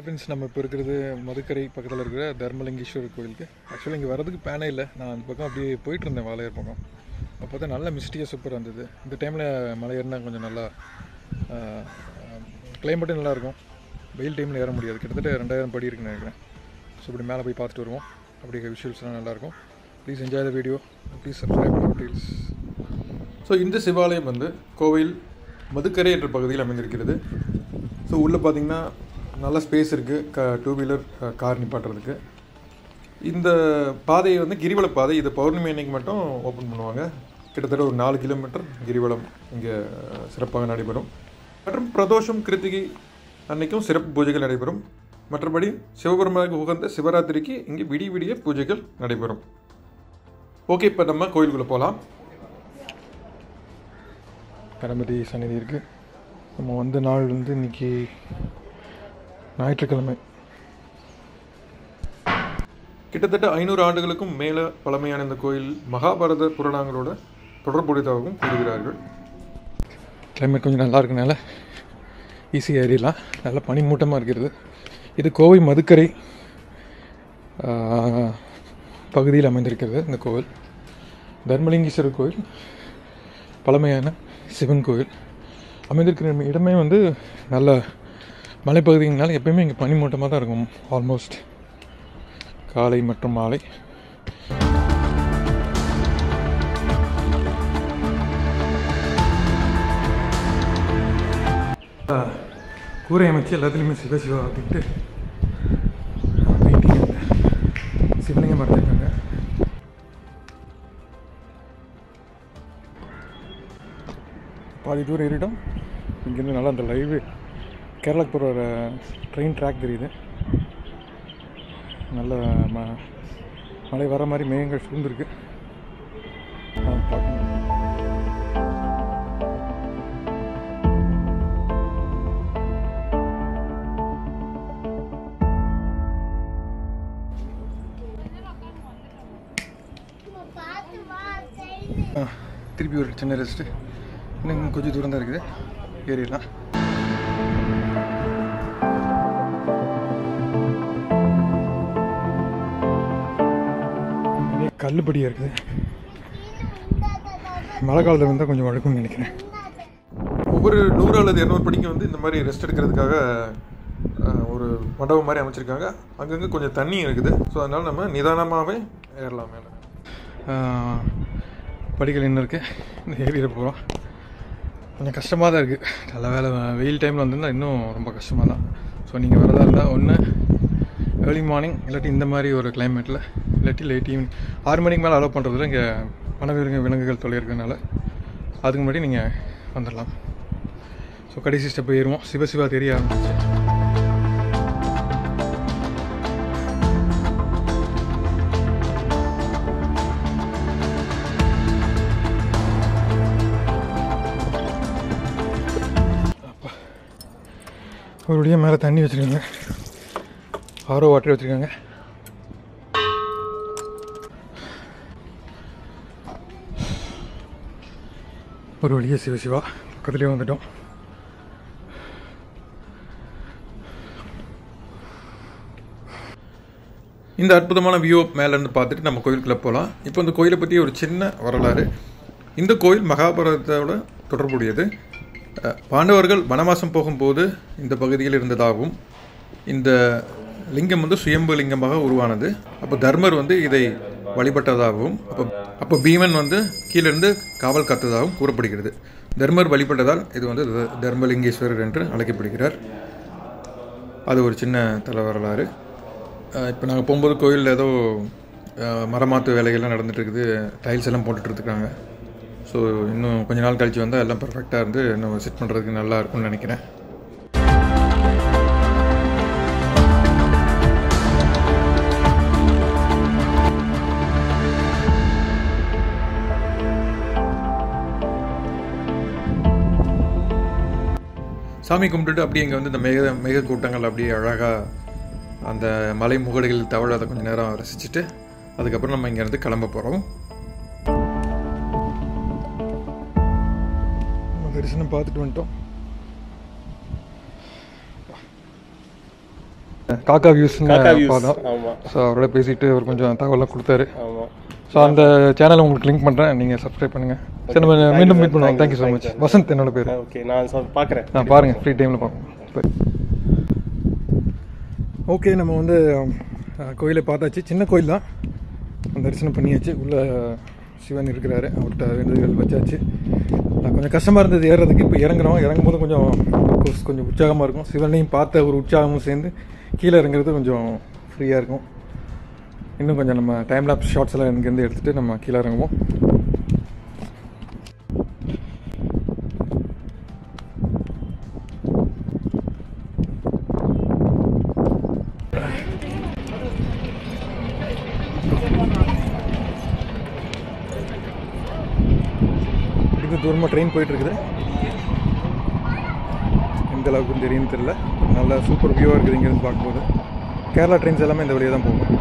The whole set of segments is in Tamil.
ஃப்ரெண்ட்ஸ் நம்ம இப்போ இருக்கிறது மதுக்கரை பக்கத்தில் இருக்கிற தர்மலிங்கேஸ்வரர் கோயிலுக்கு ஆக்சுவலாக இங்கே வரதுக்கு பேனே இல்லை நான் அந்த பக்கம் அப்படியே போயிட்டு இருந்தேன் வாழையார் பக்கம் அப்போ பார்த்தா நல்ல மிஸ்டியாக சூப்பராக இருந்தது இந்த டைமில் மலை ஏறினா கொஞ்சம் நல்லா கிளைமேட்டும் நல்லாயிருக்கும் வெயில் டைமில் ஏற முடியாது கிட்டத்தட்ட ரெண்டாயிரம் படி இருக்குன்னு நினைக்கிறேன் ஸோ இப்படி மேலே போய் பார்த்துட்டு வருவோம் அப்படியே விஷுவல்ஸ்லாம் நல்லாயிருக்கும் please enjoy the video please subscribe deals so இந்த சிவாலயம் வந்து கோவில் மதுக்கரை என்ற பகுதியில் அமைந்திருக்கிறது ஸோ உள்ளே பார்த்தீங்கன்னா நல்ல ஸ்பேஸ் இருக்குது க டூ வீலர் கார் நிப்பாட்டுறதுக்கு இந்த பாதையை வந்து கிரிவல பாதை இது பௌர்ணமி அன்னைக்கு மட்டும் ஓப்பன் பண்ணுவாங்க கிட்டத்தட்ட ஒரு நாலு கிலோமீட்டர் கிரிவலம் இங்கே சிறப்பாக நடைபெறும் மற்றும் பிரதோஷம் கிருத்திகை அன்னைக்கும் சிறப்பு பூஜைகள் நடைபெறும் மற்றபடி சிவபெருமானுக்கு உகந்த சிவராத்திரிக்கு இங்கே விடிய விடிய பூஜைகள் நடைபெறும் ஓகே இப்போ நம்ம கோயிலுக்குள்ளே போகலாம் கணபதி சந்நிதி இருக்குது நம்ம வந்த நாள் வந்து இன்னைக்கு ஞாயிற்றுக்கிழமை கிட்டத்தட்ட ஐநூறு ஆண்டுகளுக்கும் மேலே பழமையான இந்த கோயில் மகாபாரத புராணங்களோட தொடர்புடையதாகவும் கூறுகிறார்கள் கிளைமேட் கொஞ்சம் நல்லா இருக்கனால ஈஸியாக ஏறிடலாம் நல்லா பனிமூட்டமாக இருக்கிறது இது கோவை மதுக்கரை ஆஹ், பகுதியில் அமைந்திருக்கிறது இந்த கோவில் தர்மலிங்கேஸ்வரர் கோயில் பழமையான சிவன் கோயில் அமைந்திருக்கிற இடமே வந்து நல்ல மலைப்பகுதிங்கனால எப்பயுமே இங்கே பனிமூட்டமாக தான் இருக்கும் ஆல்மோஸ்ட் காலை மற்றும் மாலை ஆ, கூரை அமைச்சு எல்லாத்துலேயுமே சிவ சிவா அப்படின்ட்டு பெயிண்டிங் சிவலிங்கம் வரைஞ்சிருக்காங்க பாதி தூரம் ஏறிட்டோம் இங்கேருந்து நல்லா அந்த லைவ் கேரளாக்கு போகிற ட்ரெயின் ட்ராக் தெரியுது நல்ல ம மழை வர மாதிரி மேகங்கள் சூழ்ந்துருக்கு ஆ, பார்க்கணும் ஆ, திருப்பி ஒரு சின்ன ரெஸ்ட்டு இன்னும் கொஞ்சம் தூரம் தான் இருக்குது ஏறிடலாம் இங்கே கல்லுப்படியாக இருக்குது மழை காலத்தில் வந்தால் கொஞ்சம் வழுக்கும்னு நினைக்கிறேன் ஒவ்வொரு நூறு அல்லது இரநூறு படிக்கு வந்து இந்த மாதிரி ரெஸ்ட் எடுக்கிறதுக்காக அஹ், ஒரு மண்டபம் மாதிரி அமைச்சிருக்காங்க அங்கங்கே கொஞ்சம் தண்ணி இருக்குது ஸோ அதனால் நம்ம நிதானமாகவே ஏறலாம் மேலே படிகள் என்ன இருக்குது இந்த ஏரியில் போகிறோம் கொஞ்சம் கஷ்டமாக தான் இருக்குது நல்ல வேலை வெயில் டைமில் வந்திருந்தால் இன்னும் ரொம்ப கஷ்டமாக தான் ஸோ நீங்கள் வரதா இருந்தால் ஒன்று ஏர்லி மார்னிங் இல்லாட்டி இந்த மாதிரி ஒரு கிளைமேட்டில் இல்லாட்டி லேட் ஈவினிங் ஆறு மணிக்கு மேலே அலோவ் பண்ணுறதுல இங்கே வனவிலங்கு விலங்குகள் தொலை இருக்கிறதுனால அதுக்கு முன்னாடி நீங்கள் வந்துடலாம் ஸோ கடைசி ஸ்டெப் ஏறுவோம் சிவசிவா தெரிய ஆரம்பிச்சு ஒரு வழியாக மேலே தண்ணி வச்சுருக்காங்க ஆரோ வாட்டர் வச்சுருக்காங்க ஒரு வழியாக சிவ சிவா பக்கத்துலேயே வந்துட்டோம் இந்த அற்புதமான வியூ மேலேருந்து பார்த்துட்டு நம்ம கோயிலுக்குள்ளே போகலாம் இப்போ இந்த கோயிலை பற்றி ஒரு சின்ன வரலாறு இந்த கோயில் மகாபாரதத்தோட தொடர்புடையது அஹ், பாண்டவர்கள் வனவாசம் போகும்போது இந்த பகுதியில் இருந்ததாகவும் இந்த லிங்கம் வந்து சுயம்பு லிங்கமாக உருவானது அப்போ தர்மர் வந்து இதை வழிபட்டதாகவும் அப்போ அப்போ பீமன் வந்து கீழிருந்து காவல் காத்ததாகவும் கூறப்படுகிறது தர்மர் வழிபட்டதால் இது வந்து த- தர்மலிங்கேஸ்வரர் என்று அழைக்கப்படுகிறார் அது ஒரு சின்ன தல வரலாறு இப்போ நாங்கள் போகும்போது கோயிலில் ஏதோ அஹ், மரமாத்து வேலைகள்லாம் நடந்துட்டு இருக்குது டைல்ஸ் எல்லாம் போட்டுட்டு இருக்காங்க ஸோ இன்னும் கொஞ்ச நாள் கழிச்சு வந்தால் எல்லாம் பர்ஃபெக்டாக இருந்து இன்னும் செட் பண்ணுறதுக்கு நல்லா இருக்கும்னு நினைக்கிறேன் சாமி கும்பிட்டுட்டு அப்படியே இங்கே வந்து இந்த மேக மேக கூட்டங்கள் அப்படியே அழகாக அந்த மலை முகடுகள் தவழாத கொஞ்ச நேரம் ரசிச்சுட்டு அதுக்கப்புறம் நம்ம இங்கேருந்து கிளம்ப போகிறோம் தரிசனம் பார்த்துட்டு வந்துட்டோம் காக்கா வியூஸ் காக்கா views. பார்த்தோம் ஆமா ஸோ அவரோட பேசிட்டு அவர் கொஞ்சம் தகவலாம் கொடுத்தாரு ஆமா ஸோ அந்த சேனலை உங்களுக்கு லிங்க் பண்ணுறேன் நீங்கள் சப்ஸ்கிரைப் பண்ணுங்கள் சரி நம்ம மீண்டும் மீட் பண்ணுவோம் தேங்க்யூ ஸோ மச் வசந்த் என்னோட பேர் ஓகே நான் சொ- பார்க்கறேன் நான் பாருங்கள் ஃப்ரீ டைமில் பார்ப்போம் ஓகே நம்ம வந்து அஹ், கோயிலை பார்த்தாச்சு சின்ன கோயில் தான் தரிசனம் பண்ணியாச்சு உள்ள சிவன் இருக்கிறாரு அவர்கிட்ட வேண்டுதல்கள் வச்சாச்சு அஹ், கொஞ்சம் கஷ்டமாக இருந்தது ஏறுறதுக்கு இப்போ இறங்குறோம் இறங்கும்போது கொஞ்சம் course கொஞ்சம் உற்சாகமாக இருக்கும் சிவனையும் பார்த்த ஒரு உற்சாகமும் சேர்ந்து கீழே இறங்குறது கொஞ்சம் ஃப்ரீயாக இருக்கும் இன்னும் கொஞ்சம் நம்ம டைம் லேப் ஷார்ட்ஸ் எல்லாம் இங்கேருந்து எடுத்துகிட்டு நம்ம கீழே இறங்குவோம் இது தூரமாக ட்ரெயின் போயிட்டு இருக்குது எந்த அளவுக்கு தெரியும்னு தெரியல நல்ல சூப்பர் வியூவாக இருக்குது இங்கேருந்து பார்க்கும்போது கேரளா ட்ரெயின்ஸ் எல்லாமே இந்த வழியாக தான் போகும்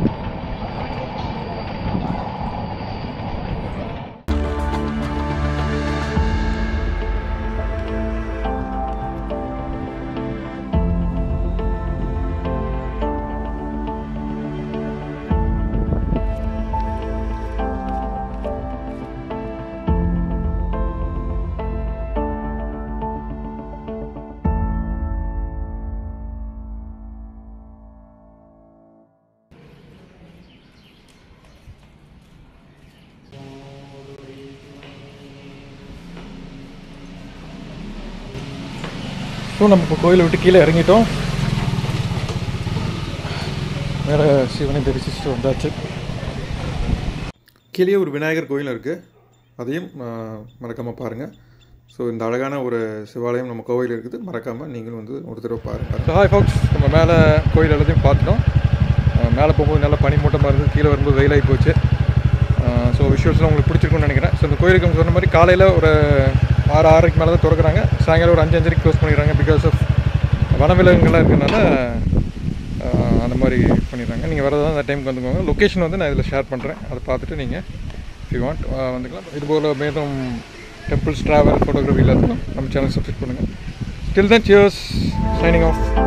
ஸோ நம்ம இப்போ கோயிலை விட்டு கீழே இறங்கிட்டோம் வேறு சிவனை தரிசிச்சுட்டு வந்தாச்சு கீழே ஒரு விநாயகர் கோயில் இருக்குது அதையும் மறக்காமல் பாருங்கள் ஸோ இந்த அழகான ஒரு சிவாலயம் நம்ம கோவில் இருக்குது மறக்காமல் நீங்களும் வந்து ஒரு தடவை பாருங்கள் ஹாய் ஃபாக்ஸ் நம்ம மேலே கோயில் எல்லாத்தையும் பார்த்துட்டோம் அஹ் மேலே போகும்போது நல்லா பனி மூட்டமாக இருந்தது கீழே வரும்போது வெயிலாகி போச்சு ஸோ விஷுவல்ஸ்லாம் உங்களுக்கு பிடிச்சிருக்கும்னு நினைக்கிறேன் ஸோ இந்த கோயிலுக்கு அவங்க சொன்ன மாதிரி காலையில் ஒரு ஆறு ஆறரைக்கு மேலே தான் திறக்கிறாங்க சாயங்காலம் ஒரு அஞ்சு அஞ்சரைக்கு க்ளோஸ் பண்ணிடுறாங்க பிகாஸ் ஆஃப் வனவிலங்குகள்லாம் இருக்கிறனால அஹ், அந்த மாதிரி பண்ணிடுறாங்க நீங்கள் வரதான் அந்த டைமுக்கு வந்துக்கோங்க லொக்கேஷன் வந்து நான் இதில் ஷேர் பண்ணுறேன் அதை பார்த்துட்டு நீங்கள் if you want வந்துக்கலாம் இது போல் மேலும் டெம்பிள்ஸ் ட்ராவல் ஃபோட்டோகிராஃபி எல்லாத்துக்கும் நம்ம சேனல் சப்ஸ்கிரைப் பண்ணுங்கள் ஸ்டில் தான் சியர்ஸ் சைனிங் ஆஃப்